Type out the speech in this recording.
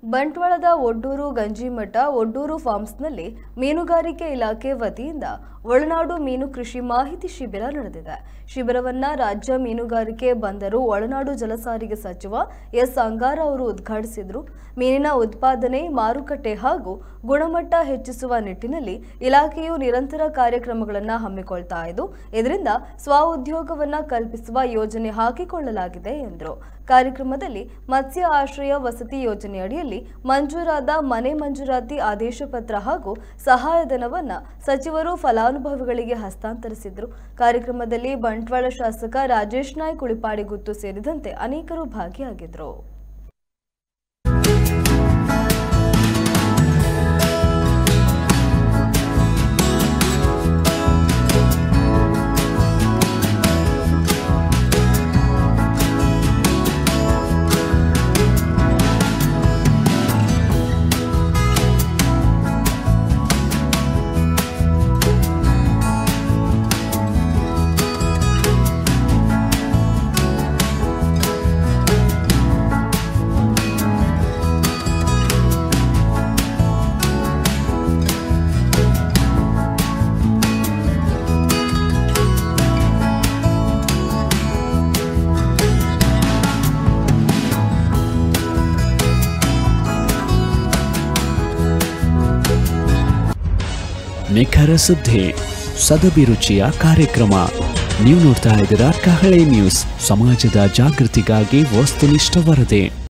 ಬಂಟ್ವಾಳದ ಒಡ್ಡೂರು ಗಂಜಿಮಠ ಒಡ್ಡೂರು ಫಾರ್ಮ್ಸ್ನಲ್ಲಿ ಮೀನುಗಾರಿಕೆ ಇಲಾಖೆ ವತಿಯಿಂದ ಒಳನಾಡು ಮೀನು ಕೃಷಿ ಮಾಹಿತಿ ಶಿಬಿರ ನಡೆದಿದೆ ಶಿಬಿರವನ್ನ ರಾಜ್ಯ ಮೀನುಗಾರಿಕೆ ಬಂದರು ಒಳನಾಡು ಜಲಸಾರಿಗೆ ಸಚಿವ ಎಸ್ ಅಂಗಾರ ಅವರು ಉದ್ಘಾಟಿಸಿದರು ಮೀನಿನ ಉತ್ಪಾದನೆ ಮಾರುಕಟ್ಟೆ ಹಾಗೂ ಗುಣಮಟ್ಟ ಹೆಚ್ಚಿಸುವ ನಿಟ್ಟಿನಲ್ಲಿ ಇಲಾಖೆಯು ನಿರಂತರ ಕಾರ್ಯಕ್ರಮಗಳನ್ನು ಹಮ್ಮಿಕೊಳ್ತಾ ಇದ್ದು ಇದರಿಂದ ಸ್ವಉದ್ಯೋಗವನ್ನ ಕಲ್ಪಿಸುವ ಯೋಜನೆ ಹಾಕಿಕೊಳ್ಳಲಾಗಿದೆ ಎಂದರು ಕಾರ್ಯಕ್ರಮದಲ್ಲಿ ಮತ್ಸ್ಯ ಆಶ್ರಯ ವಸತಿ ಯೋಜನೆ ಅಡಿಯಲ್ಲಿ ಮಂಜೂರಾದ ಮನೆ ಮಂಜೂರಾತಿ ಆದೇಶ ಪತ್ರ ಹಾಗೂ ಸಹಾಯಧನವನ್ನ ಸಚಿವರು ಫಲಾನುಭವಿಗಳಿಗೆ ಹಸ್ತಾಂತರಿಸಿದ್ರು ಕಾರ್ಯಕ್ರಮದಲ್ಲಿ ಬಂಟ್ವಾಳ ಶಾಸಕ ರಾಜೇಶ್ ನಾಯ್ಕ್ ಉಳಿಪಾಡಿಗುತ್ತು ಸೇರಿದಂತೆ ಅನೇಕರು ಭಾಗಿಯಾಗಿದ್ದರು ನಿಖರ ಸುದ್ದಿ ಸದಭಿರುಚಿಯ ಕಾರ್ಯಕ್ರಮ ನೀವು ನೋಡ್ತಾ ಇದ್ದೀರಾ ಕಹಳೆ ನ್ಯೂಸ್ ಸಮಾಜದ ಜಾಗೃತಿಗಾಗಿ ವಸ್ತುನಿಷ್ಠ ವರದಿ